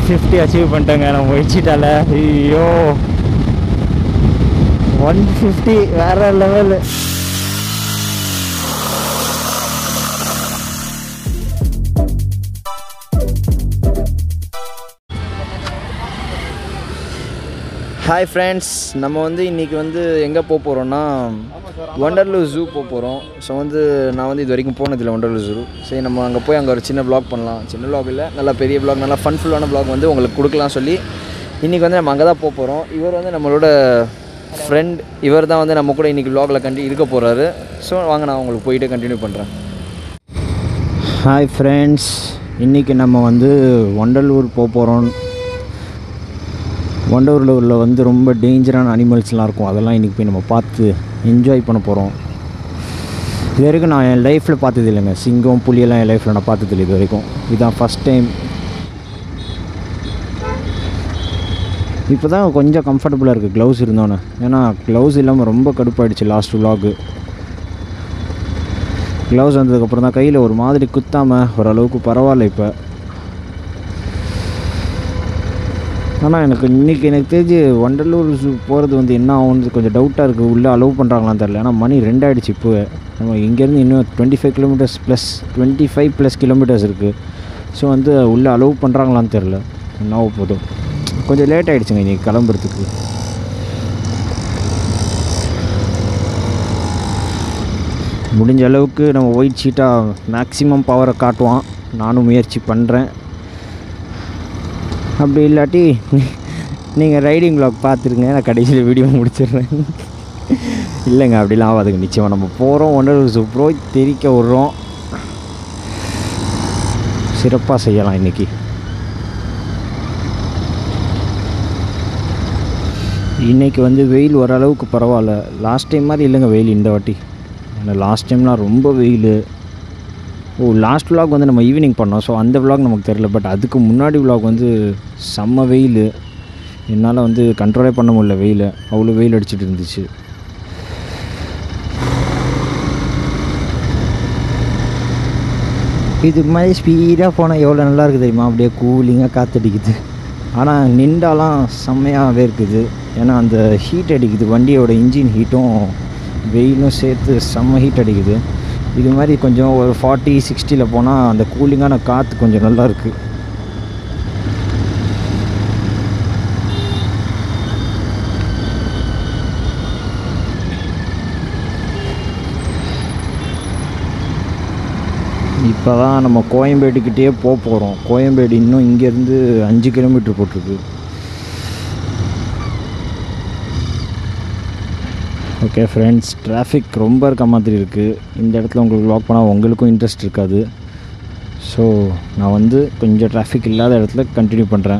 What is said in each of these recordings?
Fifty achieve பண்ணிட்டேங்க நம்ம ஒயிச்சிட்டால ஐயோ ஒன் ஃபிஃப்டி வேற லெவலு ஹாய் ஃப்ரெண்ட்ஸ் நம்ம வந்து இன்றைக்கி வந்து எங்கே போக போகிறோன்னா ஒண்டர்லூ ஜூ போக போகிறோம் ஸோ வந்து நான் வந்து இது வரைக்கும் போனதில்லை ஒண்டர்லூ ஜூ சரி நம்ம அங்கே போய் அங்கே ஒரு சின்ன ப்ளாக் பண்ணலாம் சின்ன ப்ளாக் இல்லை நல்லா பெரிய ப்ளாக் நல்லா ஃபன்ஃபுல்லான ப்ளாக் வந்து உங்களுக்கு கொடுக்கலாம் சொல்லி இன்றைக்கி வந்து நம்ம அங்கே தான் போக போகிறோம் இவர் வந்து நம்மளோட ஃப்ரெண்ட் இவர் தான் வந்து நம்ம கூட இன்றைக்கி வ்ளாகில் கண்டி இருக்க போகிறாரு ஸோ வாங்க நான் உங்களுக்கு போயிட்டு கண்டினியூ பண்ணுறேன் ஹாய் ஃப்ரெண்ட்ஸ் இன்றைக்கி நம்ம வந்து ஒண்டலூர் போக போகிறோம் ஒண்டலூரில் வந்து ரொம்ப டேஞ்சரான அனிமல்ஸ்லாம் இருக்கும் அதெல்லாம் இன்றைக்கி போய் நம்ம பார்த்து என்ஜாய் பண்ண போகிறோம் இது வரைக்கும் நான் என் லைஃப்பில் பார்த்தது இல்லைங்க சிங்கம் புலியெல்லாம் என் லைஃப்பில் நான் பார்த்தது இல்லை இது வரைக்கும் இதுதான் ஃபஸ்ட் டைம் இப்போ தான் கொஞ்சம் கம்ஃபர்டபுளாக இருக்குது க்ளவுஸ் இருந்தோன்னே ஏன்னா க்ளவுஸ் இல்லாமல் ரொம்ப கடுப்பாயிடுச்சு லாஸ்ட் vlog க்ளவுஸ் வந்ததுக்கப்புறம் தான் கையில் ஒரு மாதிரி குத்தாமல் ஓரளவுக்கு பரவாயில்ல இப்போ ஆனால் எனக்கு இன்றைக்கி எனக்கு தெரிஞ்சு வண்டலூர் ஜூ போகிறது வந்து என்ன ஆகும்னு கொஞ்சம் டவுட்டாக இருக்குது உள்ளே அலோவ் பண்ணுறாங்களான்னு தெரில ஏன்னா மணி ரெண்டாயிடுச்சு இப்போ நம்ம இங்கேருந்து இன்னும் twenty five kilometres plus twenty five plus kilometres இருக்குது ஸோ வந்து உள்ளே அலோவ் பண்ணுறாங்களான்னு தெரில என்ன ஆக போதும் கொஞ்சம் லேட் ஆகிடுச்சுங்க இன்றைக்கி கிளம்புறதுக்கு முடிஞ்ச அளவுக்கு நம்ம ஒயிட் ஷீட்டாக மேக்ஸிமம் பவரை காட்டுவான் நானும் முயற்சி பண்ணுறேன் அப்படி இல்லாட்டி நீங்கள் ரைடிங் vlog பார்த்துருங்க நான் கடைசியில் வீடியோ முடிச்சிடுறேன் இல்லைங்க அப்படிலாம் ஆகாதுங்க நிச்சயமாக நம்ம போகிறோம் ஒன்றரை சூப்பரோ தெரிக்க விட்றோம் சிறப்பாக செய்யலாம் இன்றைக்கி இன்றைக்கி வந்து வெயில் ஓரளவுக்கு பரவாயில்ல லாஸ்ட் டைம் மாதிரி இல்லைங்க வெயில் இந்த வாட்டி ஏன்னா லாஸ்ட் டைம்லாம் ரொம்ப வெயில் ஓ லாஸ்ட் vlog வந்து நம்ம ஈவினிங் பண்ணோம் ஸோ அந்த vlog நமக்கு தெரில பட் அதுக்கு முன்னாடி vlog வந்து செம்ம வெயில் என்னால் வந்து கண்ட்ரோலே பண்ண முடியல வெயில் அவ்வளோ வெயில் அடிச்சிட்டு இருந்துச்சு இதுக்கு மாதிரி ஸ்பீடாக போனால் எவ்வளோ நல்லா இருக்குது தெரியுமா அப்படியே கூலிங்காக காற்றடிக்குது ஆனால் நின்றாலாம் செம்மையாகவே இருக்குது ஏன்னா அந்த ஹீட் அடிக்குது வண்டியோட இன்ஜின் ஹீட்டும் வெயிலும் சேர்த்து செம்ம ஹீட் அடிக்குது இது மாதிரி கொஞ்சம் ஒரு ஃபார்ட்டி சிக்ஸ்டியில் போனால் அந்த கூலிங்கான காற்று கொஞ்சம் நல்லா இருக்குது இப்போ தான் நம்ம கோயம்பேடுக்கிட்டே போக போகிறோம் கோயம்பேடு இன்னும் இங்கேருந்து அஞ்சு கிலோமீட்டர் போட்டிருக்கு ஓகே ஃப்ரெண்ட்ஸ் டிராஃபிக் ரொம்ப இருக்க மாதிரி இருக்குது இந்த இடத்துல உங்களுக்கு லாக் பண்ணால் உங்களுக்கும் இன்ட்ரெஸ்ட் இருக்காது ஸோ நான் வந்து கொஞ்சம் டிராஃபிக் இல்லாத இடத்துல கண்டினியூ பண்ணுறேன்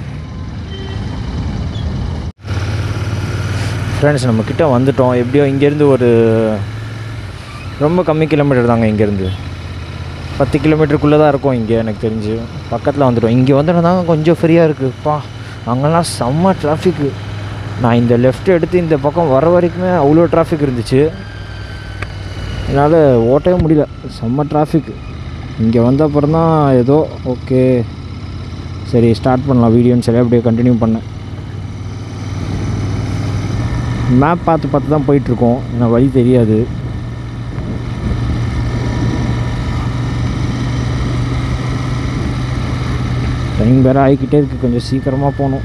ஃப்ரெண்ட்ஸ் நம்ம கிட்ட வந்துட்டோம் எப்படியோ இங்கேருந்து ஒரு ரொம்ப கம்மி கிலோமீட்டர் தாங்க இங்கேருந்து பத்து கிலோமீட்டருக்குள்ளே தான் இருக்கும் இங்கே எனக்கு தெரிஞ்சு பக்கத்தில் வந்துட்டோம் இங்கே வந்துட்டு கொஞ்சம் ஃப்ரீயாக இருக்குப்பா அங்கெல்லாம் செம்ம டிராஃபிக்கு நான் இந்த லெஃப்ட் எடுத்து இந்த பக்கம் வர வரைக்குமே அவ்வளோ டிராஃபிக் இருந்துச்சு என்னால் ஓட்டவே முடியல செம்ம டிராஃபிக் இங்கே வந்த அப்புறம் தான் ஏதோ ஓகே சரி ஸ்டார்ட் பண்ணலாம் வீடியோன்னு சொல்லி அப்படியே கண்டினியூ பண்ணேன் மேப் பார்த்து பார்த்து தான் போயிட்டுருக்கோம் எனக்கு வழி தெரியாது டைம் வேறு ஆகிக்கிட்டே இருக்குது கொஞ்சம் சீக்கிரமாக போகணும்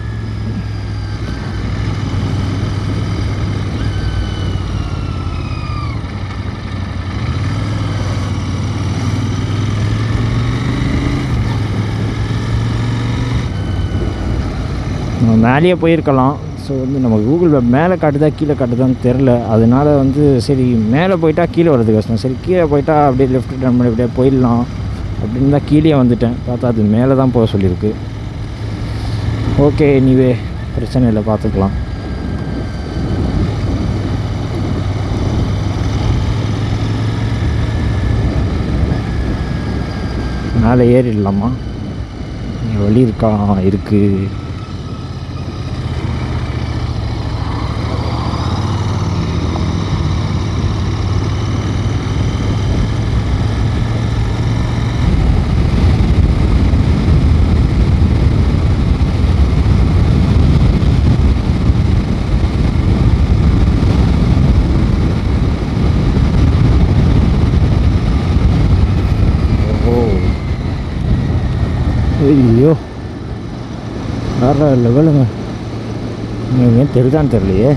நம்ம மேலேயே போயிருக்கலாம் ஸோ வந்து நம்ம கூகுள் மேப் மேலே காட்டுதா கீழே காட்டுதான்னு தெரில அதனால வந்து சரி மேலே போயிட்டா கீழே வர்றது கஷ்டம் சரி கீழே போயிட்டா அப்படியே லெஃப்ட் டர்ன் பண்ணி அப்படியே போயிடலாம் அப்படின்னு தான் கீழே வந்துட்டேன் பார்த்தா அது மேலே தான் போக சொல்லியிருக்கு ஓகே எனிவே பிரச்சனை இல்லை பார்த்துக்கலாம் மேலே ஏறிடலாமா இங்க வழி இருக்கா இருக்குது ஐயோ வேற லெவலுங்க ஏன் தெரியுதான்னு தெரியலையே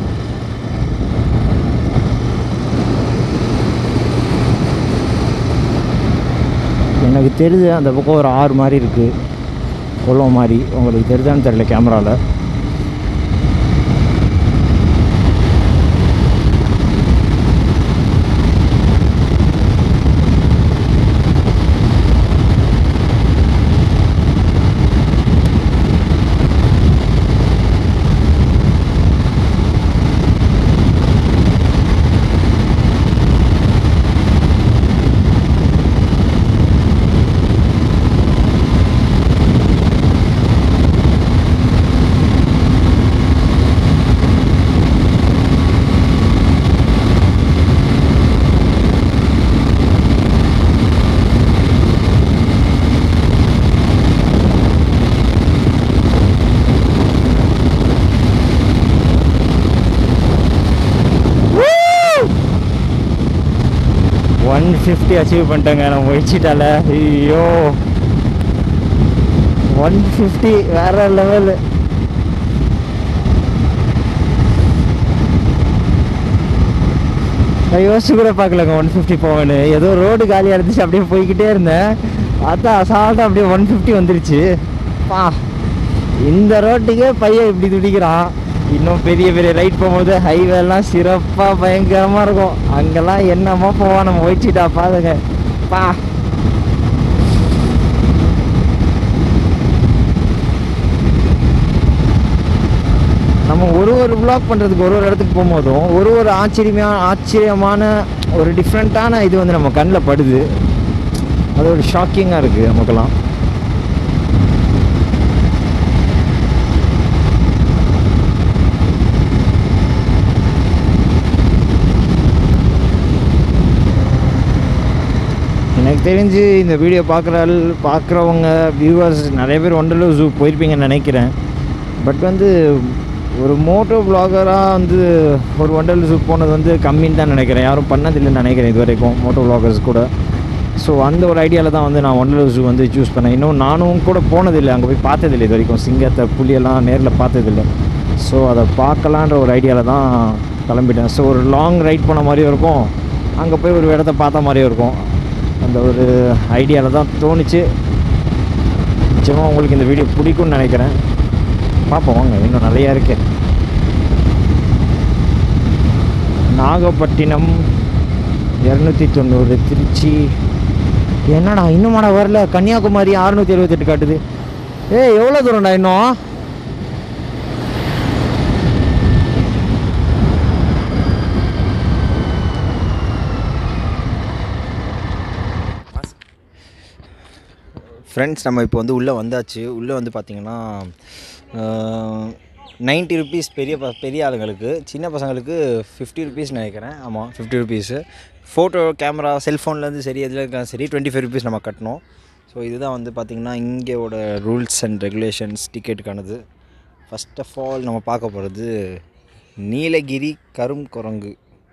எனக்கு தெரியுது அந்த பக்கம் ஒரு ஆறு மாதிரி இருக்குது குளம் மாதிரி உங்களுக்கு தெரியுதான்னு தெரியல கேமராவில் ஒன் ஃபிஃப்டி அச்சீவ் பண்ணிட்டேங்க நான் முயற்சிட்டால ஐயோ ஒன் ஃபிஃப்டி வேற லெவல் நான் யோசிச்சு கூட பார்க்கலங்க ஒன் ஃபிஃப்டி போவேன்னு ஏதோ ரோடு காலியாக இருந்துச்சு அப்படியே போய்கிட்டே இருந்தேன் பார்த்தா அசால்ட்டாக அப்படியே ஒன் ஃபிஃப்டி வந்துருச்சு பா இந்த ரோட்டுக்கே பையன் இப்படி துடிக்கிறான் இன்னும் பெரிய பெரிய ரைட் போகும்போது ஹைவேலாம் சிறப்பாக பயங்கரமாக இருக்கும் அங்கெல்லாம் என்னமோ போவான் நம்ம ஒழிச்சிட்டா பாருங்க பா நம்ம ஒரு ஒரு வ்ளாக் பண்ணுறதுக்கு ஒரு ஒரு இடத்துக்கு போகும்போதும் ஒரு ஒரு ஆச்சரியமான ஆச்சரியமான ஒரு டிஃப்ரெண்ட்டான இது வந்து நம்ம கண்ணில் படுது அது ஒரு ஷாக்கிங்காக இருக்குது நமக்கெல்லாம் எனக்கு தெரிஞ்சு இந்த வீடியோ பார்க்குற பார்க்குறவங்க வியூவர்ஸ் நிறைய பேர் ஒண்டர்லூர் ஜூ போயிருப்பீங்கன்னு நினைக்கிறேன் பட் வந்து ஒரு மோட்டோ பிளாகராக வந்து ஒரு ஒண்டர்லூர் ஜூ போனது வந்து கம்மின்னு தான் நினைக்கிறேன் யாரும் பண்ணதில்லைன்னு நினைக்கிறேன் இது வரைக்கும் மோட்டோ பிளாகர்ஸ் கூட ஸோ அந்த ஒரு ஐடியாவில் தான் வந்து நான் ஒண்டர்லூர் ஜூ வந்து சூஸ் பண்ணேன் இன்னும் நானும் கூட போனதில்லை அங்கே போய் பார்த்ததில்லை இது வரைக்கும் சிங்கத்தை புலியெல்லாம் நேரில் பார்த்ததில்லை ஸோ அதை பார்க்கலான்ற ஒரு ஐடியாவில் தான் கிளம்பிட்டேன் ஸோ ஒரு லாங் ரைட் போன மாதிரியும் இருக்கும் அங்கே போய் ஒரு இடத்த பார்த்த மாதிரியும் இருக்கும் அந்த ஒரு ஐடியாவில் தான் தோணுச்சு நிச்சயமாக உங்களுக்கு இந்த வீடியோ பிடிக்கும்னு நினைக்கிறேன் பார்ப்போம் வாங்க இன்னும் நிறையா இருக்கு நாகப்பட்டினம் இரநூத்தி தொண்ணூறு திருச்சி என்னடா இன்னுமாடா வரல கன்னியாகுமரி அறுநூற்றி எழுபத்தெட்டு காட்டுது ஏய் எவ்வளோ தூரம்டா இன்னும் ஃப்ரெண்ட்ஸ் நம்ம இப்போ வந்து உள்ளே வந்தாச்சு உள்ளே வந்து பார்த்திங்கன்னா நைன்ட்டி ருபீஸ் பெரிய ப பெரிய ஆளுங்களுக்கு சின்ன பசங்களுக்கு ஃபிஃப்டி ருபீஸ் நினைக்கிறேன் ஆமாம் ஃபிஃப்டி ருபீஸு ஃபோட்டோ கேமரா செல்ஃபோன்லேருந்து சரி எதில் இருக்கா சரி டுவெண்ட்டி ஃபைவ் ருபீஸ் நம்ம கட்டணும் ஸோ இதுதான் வந்து பார்த்திங்கன்னா இங்கேயோட ரூல்ஸ் அண்ட் ரெகுலேஷன்ஸ் டிக்கெட்டுக்கானது ஃபஸ்ட் ஆஃப் ஆல் நம்ம பார்க்க போகிறது நீலகிரி கரும் குரங்கு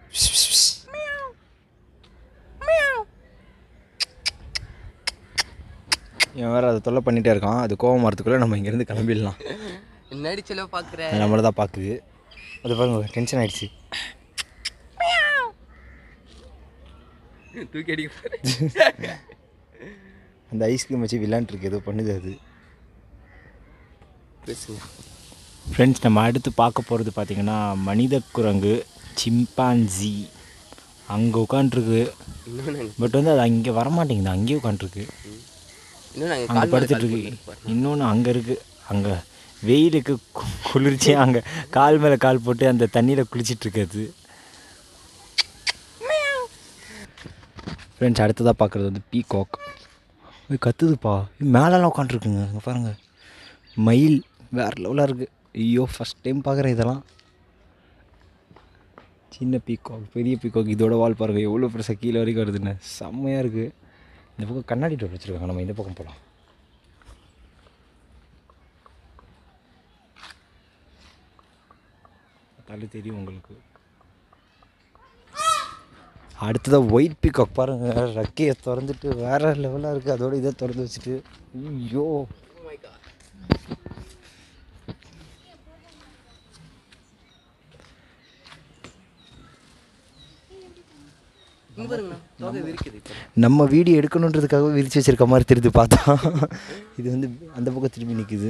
இவன் வேறு அதை தொல்லை பண்ணிகிட்டே இருக்கான் அது கோவம் வரத்துக்குள்ளே நம்ம இங்கேருந்து கிளம்பிடலாம் என்னடி சொல்ல பாக்குற அது நம்மளை தான் பார்க்குது அது பாருங்க டென்ஷன் ஆயிடுச்சு தூக்கி அடிக்க அந்த ஐஸ்கிரீம் வச்சு விளாண்டுருக்கு ஏதோ பண்ணுது அது பேசுங்க ஃப்ரெண்ட்ஸ் நம்ம அடுத்து பார்க்க போகிறது பார்த்திங்கன்னா மனித குரங்கு சிம்பான்சி அங்கே உட்காண்ட்ருக்கு இன்னும் நாங்க பட் வந்து அது அங்கே வரமாட்டேங்குது அங்கேயே உட்காண்ட்ருக்கு இன்னும் நாங்க அங்கே கால் மேல படுத்துட்டு கால் இருக்கு போட்டு இன்னொன்று அங்கே இருக்குது அங்கே வெயிலுக்கு கு- குளிர்ச்சி அங்கே கால் மேலே கால் போட்டு அந்த தண்ணியில் குளிச்சிட்டு இருக்குது ஃப்ரெண்ட்ஸ் அடுத்ததாக பார்க்குறது வந்து பீகாக் கத்துதுப்பா மேலெல்லாம் உட்காண்ட்ருக்குங்க அங்கே பாருங்கள் மயில் வேறு லெவலாக இருக்குது ஐயோ ஃபஸ்ட் டைம் பார்க்குறேன் இதெல்லாம் சின்ன பீகாக் பெரிய பீகாக் இதோட வால் பாருங்க எவ்வளோ பெருசாக கீழே வரைக்கும் வருதுன்னு செம்மையாக இருக்குது இந்த பக்கம் கண்ணாடி டோர் வச்சுருக்காங்க நம்ம இந்த பக்கம் போகலாம் தலை தெரியும் உங்களுக்கு அடுத்ததாக ஒயிட் பீகாக் பாருங்கள் ரெக்கையை திறந்துட்டு வேறு லெவலாக இருக்குது அதோட இதை திறந்து வச்சுட்டு ஐயோ Oh my இங்க பாருங்கண்ணா தோகை விரிக்குது இப்போ நம்ம வீடியோ எடுக்கணுன்றதுக்காக விரிச்சு வச்சிருக்க மாதிரி தெரியுது பார்த்தா இது வந்து அந்த பக்கம் திரும்பி நிற்குது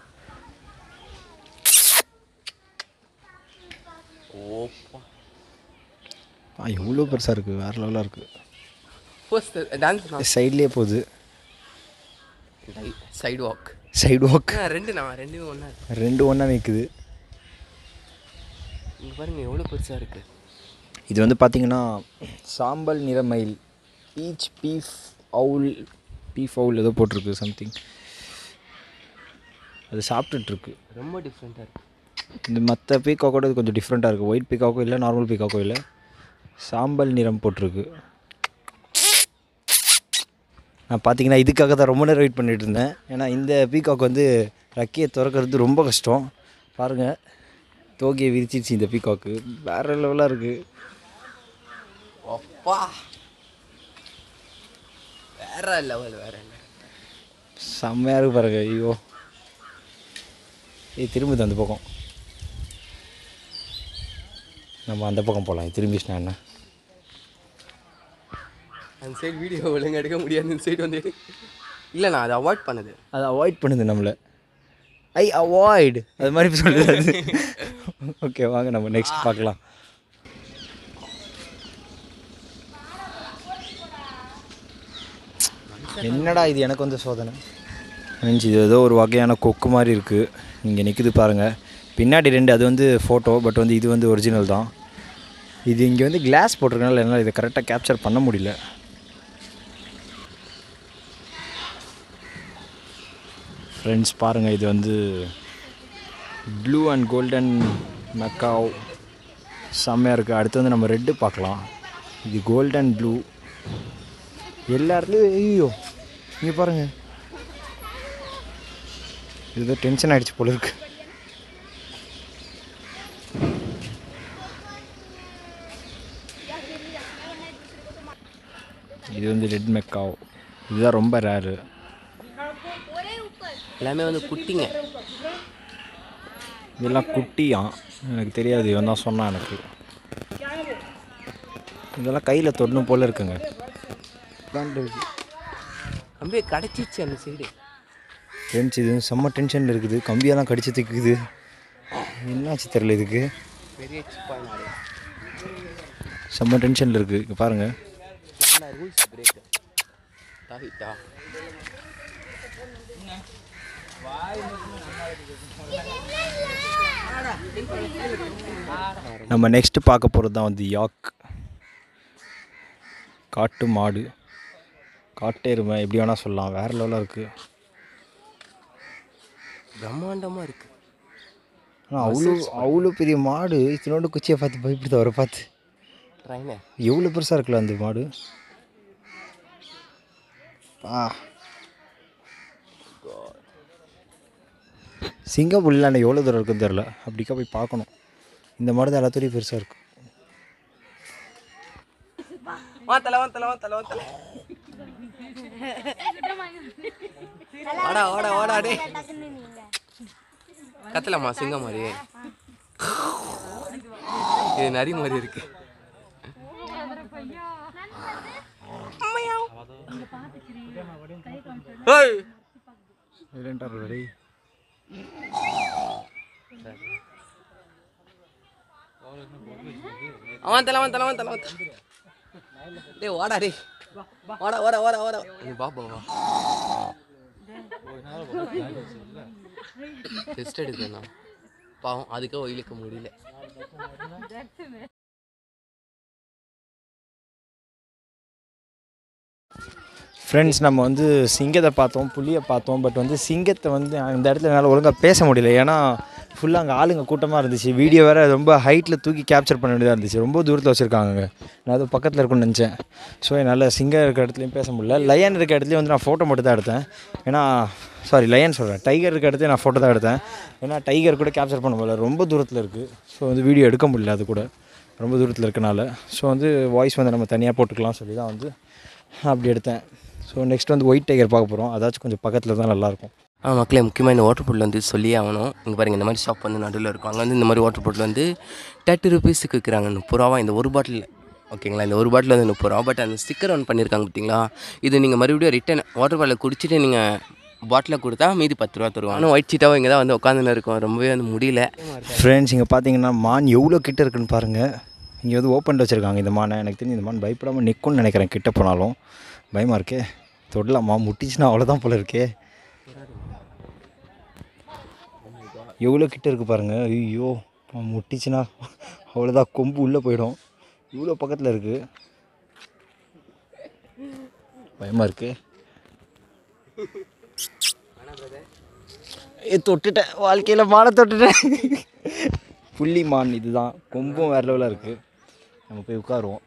ஓப்பா ஆ எவ்வளோ பெருசாக இருக்குது வேறு லெவலாக இருக்குது ஃபர்ஸ்ட் டான்ஸ் சைட்லேயே போகுது சைடு வாக் சைடு வாக் ரெண்டு நான் ரெண்டுமே ஒன்றா ரெண்டு ஒன்றா நிற்குது இங்கே பாருங்க எவ்வளோ பெருசாக இருக்குது இது வந்து பார்த்தீங்கன்னா சாம்பல் நிற மயில் பீச் பீஃப் அவுல் பீஃப் அவுல் ஏதோ போட்டிருக்கு சம்திங் அது சாப்பிட்டுட்ருக்கு ரொம்ப டிஃப்ரெண்ட்டாக இருக்குது இந்த மற்ற பீக்காக்கோட இது கொஞ்சம் டிஃப்ரெண்ட்டாக இருக்குது ஒயிட் பீக்காக்கோ இல்லை நார்மல் பீக்காக்கோ இல்லை சாம்பல் நிறம் போட்டிருக்கு நான் பார்த்தீங்கன்னா இதுக்காக தான் ரொம்ப நேரம் வெயிட் பண்ணிட்டு இருந்தேன் ஏன்னா இந்த பீகாக் வந்து ரக்கையை திறக்கிறது ரொம்ப கஷ்டம் பாருங்கள் தோகையை விரிச்சிருச்சு இந்த பீகாக்கு வேறு லெவலாக இருக்குது அப்பா வேற லெவல் வேற level. செம்மையாக இருக்கு பாருங்க ஐயோ ஏய் திரும்புது அந்த பக்கம் நம்ம அந்த பக்கம் போகலாம் திரும்பிச்சுனா என்ன அந்த சைடு வீடியோ ஒழுங்கா எடுக்க முடியாது இந்த சைடு வந்து இல்லை நான் அதை அவாய்ட் பண்ணுது அது அவாய்ட் பண்ணுது நம்மளை ஐ அவாய்டு அது மாதிரி சொல்லுது அது ஓகே வாங்க நம்ம நெக்ஸ்ட் பார்க்கலாம் என்னடா இது எனக்கு வந்து சோதனை மீன்ஸ் இது ஏதோ ஒரு வகையான கொக்கு மாதிரி இருக்குது இங்கே நிற்குது பாருங்கள் பின்னாடி ரெண்டு அது வந்து ஃபோட்டோ பட் வந்து இது வந்து ஒரிஜினல் தான் இது இங்கே வந்து கிளாஸ் போட்டிருக்கனால என்னால் இதை கரெக்டாக கேப்சர் பண்ண முடியல ஃப்ரெண்ட்ஸ் பாருங்கள் இது வந்து ப்ளூ அண்ட் கோல்டன் மெக்காவ் செம்மையாக இருக்குது அடுத்து வந்து நம்ம ரெட்டு பார்க்கலாம் இது கோல்டன் ப்ளூ எல்லா இடத்துலையும் ஐயோ இங்கே பாருங்கள் இது டென்ஷன் ஆகிடுச்சு போல இருக்கு இது வந்து ரெட் மெக்காவ் இதுதான் ரொம்ப ரேரு எல்லாமே வந்து குட்டிங்க இதெல்லாம் குட்டியாம் எனக்கு தெரியாது இவன் தான் சொன்னான் எனக்கு இதெல்லாம் கையில் தொடணும் போல இருக்குங்க அப்படியே கிடச்சிச்சு அந்த சைடு ஃப்ரெண்ட்ஸ் இது செம்ம டென்ஷனில் இருக்குது கம்பியெல்லாம் கடிச்சு திக்குது என்னாச்சு தெரில இதுக்கு பெரிய சிப்பா நாடு செம்ம டென்ஷனில் இருக்குது இங்கே பாருங்கள் ரூல்ஸ் பிரேக் தாவிட்டா நம்ம நெக்ஸ்ட்டு பார்க்க போகிறது தான் வந்து யாக் காட்டு மாடு காட்டெருமை எப்படி வேணால் சொல்லலாம் வேறு லெவலாக இருக்குது பிரம்மாண்டமாக இருக்கு ஆனால் அவ்வளோ அவ்வளோ பெரிய மாடு இத்தனோண்டு குச்சியை பார்த்து பயப்படுது அவரை பார்த்து ட்ரைனே எவ்வளோ பெருசாக இருக்குல்ல அந்த மாடு பா சிங்கப்பூர்ல எவ்வளோ தூரம் இருக்குன்னு தெரில அப்படிக்கா போய் பார்க்கணும் இந்த மாடு தான் எல்லாத்தோடையும் பெருசாக இருக்கும் வா தலை வா தலை வா தலை வா தலை வாடா வாடா வாடா டே கத்தலாமா சிங்கம் மாதிரி இது நரி மாதிரி இருக்கு ஏய் அவன் தலை அவன் தலை அவன் தலை அவன் தலை டேய் வாடா டேய் வாடா வாடா வாடா வாடா நீ பாப்பா வா டெஸ்ட் எடுக்கணும் பாவம் அதுக்காக இழுக்க முடியல ஃப்ரெண்ட்ஸ் நம்ம வந்து சிங்கத்தை பார்த்தோம் புலியை பார்த்தோம் பட் வந்து சிங்கத்தை வந்து இந்த இடத்துல என்னால் ஒழுங்காக பேச முடியல ஏன்னா ஃபுல்லாக அங்கே ஆளுங்க கூட்டமாக இருந்துச்சு வீடியோ வேறு ரொம்ப ஹைட்டில் தூக்கி கேப்சர் பண்ண வேண்டியதாக இருந்துச்சு ரொம்ப தூரத்தில் வச்சுருக்காங்க நான் அது பக்கத்தில் இருக்கும்னு நினச்சேன் ஸோ என்னால் சிங்கம் இருக்க இடத்துலையும் பேச முடியல லயன் இருக்க இடத்துலையும் வந்து நான் ஃபோட்டோ மட்டும் தான் எடுத்தேன் ஏன்னா சாரி லயன் சொல்கிறேன் டைகர் இருக்க இடத்துல நான் ஃபோட்டோ தான் எடுத்தேன் ஏன்னா டைகர் கூட கேப்சர் பண்ண முடியல ரொம்ப தூரத்தில் இருக்குது ஸோ வந்து வீடியோ எடுக்க முடியல அது கூட ரொம்ப தூரத்தில் இருக்கனால ஸோ வந்து வாய்ஸ் வந்து நம்ம தனியாக போட்டுக்கலாம் சொல்லி தான் வந்து அப்படி எடுத்தேன் ஸோ நெக்ஸ்ட் வந்து ஒயிட் டைகர் பார்க்க போகிறோம் அதாச்சும் கொஞ்சம் பக்கத்தில் தான் நல்லாயிருக்கும் ஆ மக்களே முக்கியமாக இந்த வாட்டர் பாட்டில் வந்து சொல்லியே ஆகணும் இங்கே பாருங்கள் இந்த மாதிரி ஷாப் வந்து நடுவில் இருக்கும் அங்கே வந்து இந்த மாதிரி வாட்டர் பாட்டில் வந்து தேர்ட்டி ருபீஸுக்கு விற்கிறாங்க முப்பது ரூபா இந்த ஒரு பாட்டில் ஓகேங்களா இந்த ஒரு பாட்டில் வந்து முப்பது ரூபா பட் அந்த ஸ்டிக்கர் ஒன் பண்ணியிருக்காங்க பார்த்தீங்களா இது நீங்கள் மறுபடியும் ரிட்டன் வாட்டர் பாட்டில் குடிச்சிட்டு நீங்கள் பாட்டில் கொடுத்தா மீதி பத்து ரூபா தருவாங்க ஆனால் ஒயிட் சீட்டாவும் இங்கே தான் வந்து உட்காந்துன்னு இருக்கும் ரொம்பவே வந்து முடியல ஃப்ரெண்ட்ஸ் இங்கே பார்த்தீங்கன்னா மான் எவ்வளோ கிட்ட இருக்குன்னு பாருங்கள் இங்கே வந்து ஓப்பனில் வச்சுருக்காங்க இந்த மானை எனக்கு தெரிஞ்சு இந்த மான் பயப்படாமல் நிற்கும்னு நினைக்கிறேன் கிட்ட போனாலும் பயமாக இருக்கே தொடலாமா முட்டிச்சுன்னா அவ்வளோதான் போல இருக்கே எவ்வளோ கிட்ட இருக்குது பாருங்கள் ஐயோ முட்டிச்சுன்னா அவ்வளோதான் கொம்பு உள்ளே போயிடும் இவ்வளோ பக்கத்தில் இருக்குது பயமாக இருக்கு ஏ தொட்டுட்டேன் வாழ்க்கையில் மானை தொட்டுட்டேன் புள்ளி மான் இதுதான் கொம்பும் வேறு லெவலாக இருக்குது நம்ம போய் உட்காருவோம்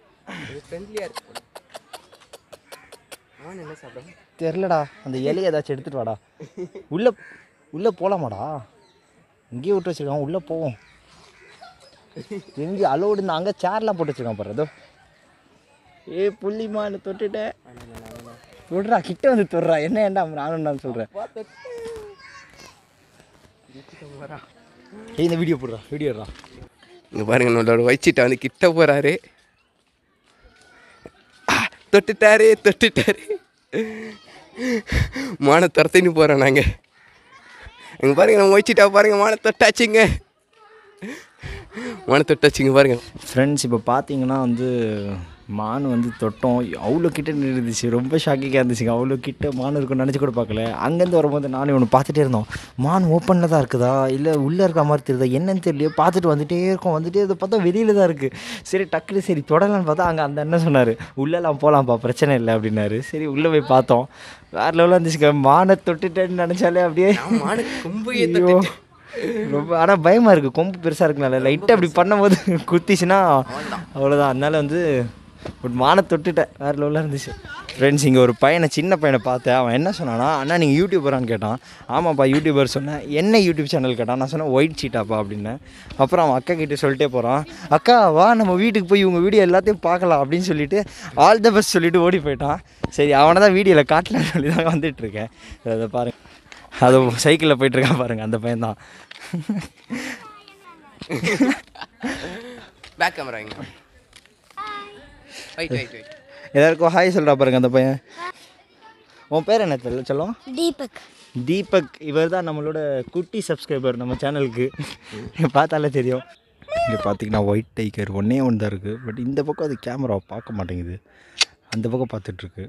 தெரிலடா அந்த இலையை ஏதாச்சும் எடுத்துகிட்டு வாடா உள்ளே உள்ளே போகலாமாடா இங்கேயே விட்டு வச்சுருக்கான் உள்ளே போவோம் எங்கே அலோடு இந்த அங்கே சேர்லாம் போட்டு வச்சுருக்கான் பாரு அதோ ஏ புள்ளி மான் தொட்டுட்டேன் தொடுறா கிட்ட வந்து தொடுறா என்ன ஏன்டா நானும் நான் சொல்கிறேன் ஏய் இந்த வீடியோ போடுறா வீடியோடா இங்கே பாருங்க நம்மளோட ஒயிட் சீட்டை வந்து கிட்ட போகிறாரு தொட்டுட்டாரு தொட்டுட்டாரு மான துரத்தின்னு போகிறோம் நாங்கள் இங்கே பாருங்க நம்ம ஒயிட் சீட்டா பாருங்க மான தொட்டாச்சுங்க மான தொட்டாச்சுங்க பாருங்க ஃப்ரெண்ட்ஸ் இப்போ பார்த்தீங்கன்னா வந்து மான் வந்து தொட்டோம் அவ்வளோ கிட்ட இருந்துச்சு ரொம்ப ஷாக்கிங்காக இருந்துச்சுங்க அவ்வளோ கிட்ட மான் இருக்குன்னு நினச்சி கூட பார்க்கல அங்கேருந்து வரும்போது நானும் ஒன்று பார்த்துட்டே இருந்தோம் மான் ஓப்பனில் தான் இருக்குதா இல்லை உள்ளே இருக்க மாதிரி தெரியுதா என்னன்னு தெரியலையோ பார்த்துட்டு வந்துட்டே இருக்கோம் வந்துட்டே இதை பார்த்தா வெளியில் தான் இருக்குது சரி டக்குனு சரி தொடலான்னு பார்த்தா அங்கே அந்த அண்ணன் சொன்னார் உள்ளெல்லாம் போகலாம்ப்பா பிரச்சனை இல்லை அப்படின்னாரு சரி உள்ளே போய் பார்த்தோம் வேறு லெவலில் இருந்துச்சுங்க மானை தொட்டுட்டேன்னு நினச்சாலே அப்படியே மான கொம்பு ஐயோ ரொம்ப ஆனால் பயமாக இருக்குது கொம்பு பெருசாக இருக்குனால லைட்டாக அப்படி பண்ணும்போது குத்திச்சுன்னா அவ்வளோதான் அதனால வந்து ஒரு மானை தொட்டுட்டேன் வேறு லெவலில் இருந்துச்சு ஃப்ரெண்ட்ஸ் இங்கே ஒரு பையனை சின்ன பையனை பார்த்தேன் அவன் என்ன சொன்னானா அண்ணா நீங்கள் யூடியூபரான்னு கேட்டான் ஆமாப்பா யூடியூபர் சொன்னேன் என்ன யூடியூப் சேனல் கேட்டான் நான் சொன்னேன் ஒயிட் சீட்டாப்பா அப்படின்னேன் அப்புறம் அவன் அக்கா கிட்டே சொல்லிட்டே போகிறான் அக்கா வா நம்ம வீட்டுக்கு போய் உங்கள் வீடியோ எல்லாத்தையும் பார்க்கலாம் அப்படின்னு சொல்லிட்டு ஆல் த பெஸ்ட் சொல்லிட்டு ஓடி போயிட்டான் சரி அவனை தான் வீடியோவில் காட்டலான்னு சொல்லி தான் வந்துட்டுருக்கேன் அதை பாருங்க அது சைக்கிளில் போயிட்டுருக்கான் பாருங்க அந்த பையன் தான் பேக் கேமரா இங்க வெயிட் வெயிட் வெயிட் எல்லாருக்கும் ஹாய் சொல்கிறா பாருங்க அந்த பையன் உன் பேர் என்ன தெரியல சொல்லும் தீபக் தீபக் இவர் தான் நம்மளோட குட்டி சப்ஸ்கிரைபர் நம்ம சேனலுக்கு பார்த்தாலே தெரியும் இங்கே பார்த்தீங்கன்னா ஒயிட் டைகர் ஒன்றே ஒன்று தான் இருக்குது பட் இந்த பக்கம் அது கேமரா பார்க்க மாட்டேங்குது அந்த பக்கம் பார்த்துட்ருக்கு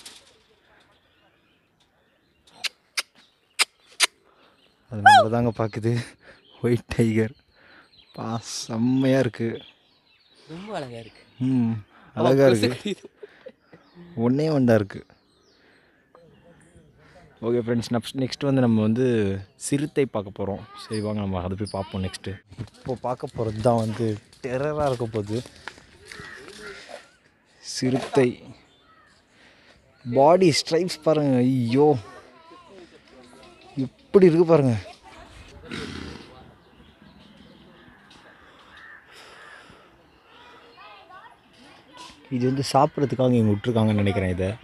அது நம்மள தாங்க பார்க்குது ஒயிட் டைகர் பா செம்மையாக இருக்குது ரொம்ப அழகா இருக்கு ம் அழகாக இருக்குது ஒன்றே ஒன்றா இருக்குது ஓகே ஃப்ரெண்ட்ஸ் நெக்ஸ்ட் நெக்ஸ்ட் வந்து நம்ம வந்து சிறுத்தை பார்க்க போகிறோம் சரி வாங்க நம்ம அதை போய் பார்ப்போம் நெக்ஸ்ட்டு இப்போ பார்க்க போகிறது தான் வந்து டெரராக இருக்க போகுது சிறுத்தை பாடி ஸ்ட்ரைப்ஸ் பாருங்க ஐயோ எப்படி இருக்கு பாருங்க இது வந்து சாப்பிட்றதுக்காக இங்கே விட்ருக்காங்கன்னு நினைக்கிறேன் இதை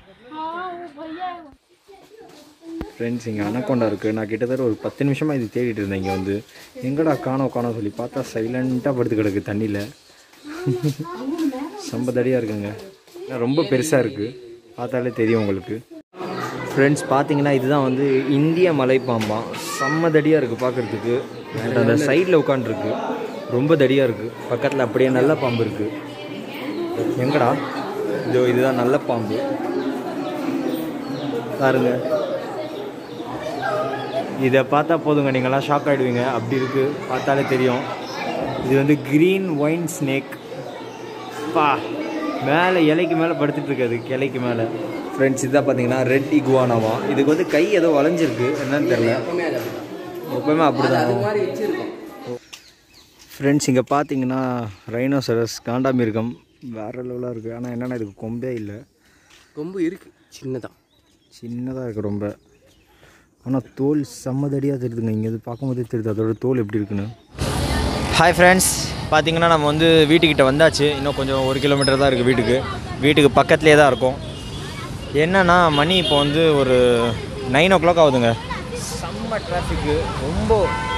ஃப்ரெண்ட்ஸ் இங்கே அனக்கொண்டா இருக்குது நான் கிட்டத்தட்ட ஒரு பத்து நிமிஷமாக இது தேடிட்டு இருந்தேன் இங்கே வந்து எங்கடா காணோம் காணோம் சொல்லி பார்த்தா சைலண்ட்டாக படுத்து கிடக்கு தண்ணியில் சம்பதடியாக இருக்குங்க ஆனா ரொம்ப பெருசாக இருக்குது பார்த்தாலே தெரியும் உங்களுக்கு ஃப்ரெண்ட்ஸ் பார்த்தீங்கன்னா இதுதான் வந்து இந்திய மலைப்பாம்பாம் செம்ம தடியாக இருக்குது பார்க்குறதுக்கு அண்ட் அந்த சைடில் உட்காண்ட்ருக்கு ரொம்ப தடியாக இருக்குது பக்கத்தில் அப்படியே நல்ல பாம்பு இருக்குது எங்கடா இதோ இதுதான் நல்ல பாம்பு பாருங்க இதை பார்த்தா போதுங்க நீங்களாம் ஷாக் ஆகிடுவீங்க அப்படி இருக்குது பார்த்தாலே தெரியும் இது வந்து க்ரீன் ஒயின் ஸ்னேக் பா மேலே இலைக்கு மேலே படுத்துட்டு இருக்காது கிளைக்கு மேலே ஃப்ரெண்ட்ஸ் இதான் பார்த்தீங்கன்னா ரெட் இகுவானாவா இதுக்கு வந்து கை ஏதோ வளைஞ்சிருக்கு என்னன்னு தெரியல எப்பவுமே அது அப்படிதான் எப்பவுமே அப்படிதான் அது மாதிரி வச்சிருக்கோம் ஃப்ரெண்ட்ஸ் இங்கே பார்த்தீங்கன்னா ரைனோசரஸ் காண்டாமிருகம் வேறு லெவலாக இருக்குது ஆனால் என்னென்னா இதுக்கு கொம்பே இல்லை கொம்பு இருக்கு சின்னதா சின்னதாக இருக்குது ரொம்ப ஆனால் தோல் செம்மதடியாக தெரியுதுங்க இங்கே இது பார்க்கும்போதே தெரியுது அதோட தோல் எப்படி இருக்குன்னு ஹாய் ஃப்ரெண்ட்ஸ் பார்த்தீங்கன்னா நம்ம வந்து வீட்டுக்கிட்ட வந்தாச்சு இன்னும் கொஞ்சம் ஒரு கிலோமீட்டர் தான் இருக்குது வீட்டுக்கு வீட்டுக்கு பக்கத்துலேயே தான் இருக்கும் என்னன்னா மணி இப்போ வந்து ஒரு நைன் ஓ கிளாக் ஆகுதுங்க செம்ம டிராஃபிக்கு ரொம்ப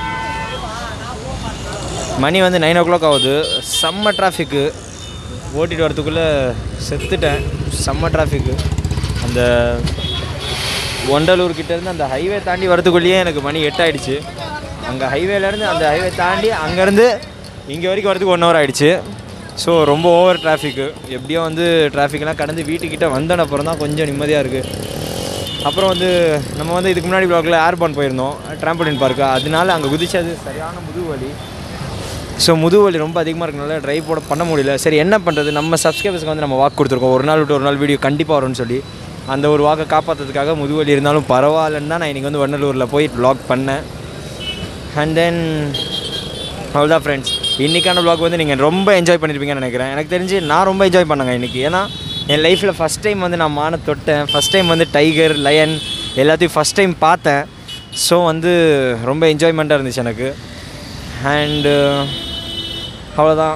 மணி வந்து நைன் ஓ கிளாக் ஆகுது செம்ம டிராஃபிக்கு ஓட்டிட்டு வரதுக்குள்ளே செத்துட்டேன் செம்ம டிராஃபிக்கு அந்த ஒண்டலூர் கிட்டேருந்து அந்த ஹைவே தாண்டி வரதுக்குள்ளேயே எனக்கு மணி எட்டு ஆயிடுச்சு அங்கே ஹைவேலேருந்து அந்த ஹைவே தாண்டி அங்கேருந்து இங்கே வரைக்கும் வரதுக்கு ஒன் ஹவர் ஆயிடுச்சு ஸோ ரொம்ப ஓவர் டிராஃபிக்கு எப்படியோ வந்து டிராஃபிக்லாம் கடந்து வீட்டுக்கிட்ட வந்தன அப்புறம் தான் கொஞ்சம் நிம்மதியாக இருக்குது அப்புறம் வந்து நம்ம வந்து இதுக்கு முன்னாடி ப்ளாகில் ஏர்பான் போயிருந்தோம் ட்ராம்போலின் பார்க்கு அதனால அங்கே குதிச்சது சரியான முதுவலி ஸோ முதுவலி ரொம்ப அதிகமாக இருக்கனால ட்ரைவ் போட பண்ண முடியல சரி என்ன பண்ணுறது நம்ம சப்ஸ்கிரைபர்ஸ்க்கு வந்து நம்ம வாக்கு கொடுத்துருக்கோம் ஒரு நாள் விட்டு ஒரு நாள் வீடியோ கண்டிப்பாக வரும்னு சொல்லி அந்த ஒரு வாக்கை காப்பாற்றுறதுக்காக முதுவலி இருந்தாலும் பரவாயில்லன்னு தான் நான் இன்றைக்கி வந்து வண்டலூரில் போய் வ்ளாக் பண்ணேன் அண்ட் தென் அவ்வளோதான் ஃப்ரெண்ட்ஸ் இன்றைக்கான vlog வந்து நீங்கள் ரொம்ப என்ஜாய் பண்ணியிருப்பீங்கன்னு நினைக்கிறேன் எனக்கு தெரிஞ்சு நான் ரொம்ப என்ஜாய் பண்ணேங்க இன்றைக்கி ஏன்னா என் லைஃப்பில் ஃபஸ்ட் டைம் வந்து நான் மானை தொட்டேன் ஃபஸ்ட் டைம் வந்து டைகர் லயன் எல்லாத்தையும் ஃபஸ்ட் டைம் பார்த்தேன் ஸோ வந்து ரொம்ப என்ஜாய்மெண்ட்டாக இருந்துச்சு எனக்கு அண்டு அவ்வளோதான்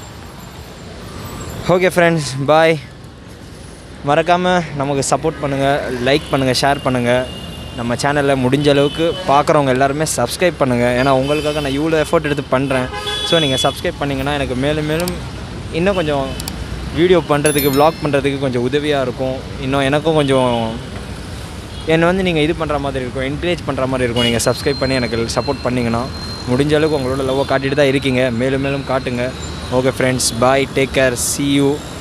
ஓகே ஃப்ரெண்ட்ஸ் பாய் மறக்காமல் நமக்கு சப்போர்ட் பண்ணுங்கள் லைக் பண்ணுங்கள் ஷேர் பண்ணுங்கள் நம்ம சேனலில் முடிஞ்ச அளவுக்கு பார்க்குறவங்க எல்லாருமே சப்ஸ்கிரைப் பண்ணுங்கள் ஏன்னா உங்களுக்காக நான் இவ்வளோ எஃபோர்ட் எடுத்து பண்ணுறேன் ஸோ நீங்கள் சப்ஸ்கிரைப் பண்ணிங்கன்னா எனக்கு மேலும் மேலும் இன்னும் கொஞ்சம் வீடியோ பண்ணுறதுக்கு vlog பண்ணுறதுக்கு கொஞ்சம் உதவியாக இருக்கும் இன்னும் எனக்கும் கொஞ்சம் என்னை வந்து நீங்கள் இது பண்ணுற மாதிரி இருக்கும் என்கரேஜ் பண்ணுற மாதிரி இருக்கும் நீங்கள் சப்ஸ்கிரைப் பண்ணி எனக்கு சப்போர்ட் பண்ணிங்கன்னா முடிஞ்ச அளவுக்கு உங்களோட லவ்வை காட்டிட்டு தான் இருக்கீங்க மேலும் மேலும் காட்டுங்க okay friends bye take care see you